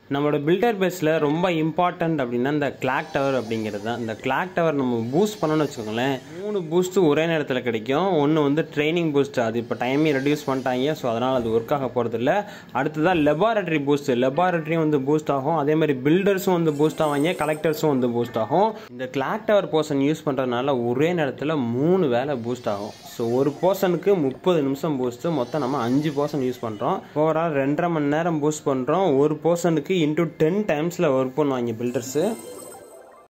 நம்மளோட பில்டர் பேஸில் ரொம்ப இம்பார்ட்டண்ட் அப்படின்னா இந்த கிளாக் டவர் அப்படிங்கிறது தான் இந்த கிளாக் டவர் நம்ம பூஸ்ட் பண்ணோன்னு வச்சுக்கோங்களேன் மூணு பூஸ்ட்டு ஒரே நேரத்தில் கிடைக்கும் ஒன்று வந்து ட்ரைனிங் பூஸ்ட் அது இப்போ டைமே ரெடியூஸ் பண்ணிட்டாங்க ஸோ அதனால் அது ஒர்க் ஆக போகிறதில்ல அடுத்ததான் லெபார்டரி பூஸ்ட் லெபார்டரியும் வந்து பூஸ்ட் ஆகும் அதே மாதிரி பில்டர்ஸும் வந்து பூஸ்ட் ஆவாங்க கலெக்டர்ஸும் வந்து பூஸ்ட் ஆகும் இந்த கிளாக் டவர் போர்ஷன் யூஸ் பண்ணுறதுனால ஒரே நேரத்தில் மூணு வேலை பூஸ்ட் ஆகும் ஸோ ஒரு போர்ஷனுக்கு முப்பது நிமிஷம் பூஸ்ட்டு மொத்தம் நம்ம அஞ்சு போர்ஷன் யூஸ் பண்ணுறோம் ஓவரால் ரெண்டரை மணி நேரம் பூஸ்ட் பண்ணுறோம் ஒரு போர்ஷனுக்கு இன்டூ டென் டைம்ஸில் ஒர்க் பண்ணுவாங்க பில்டர்ஸு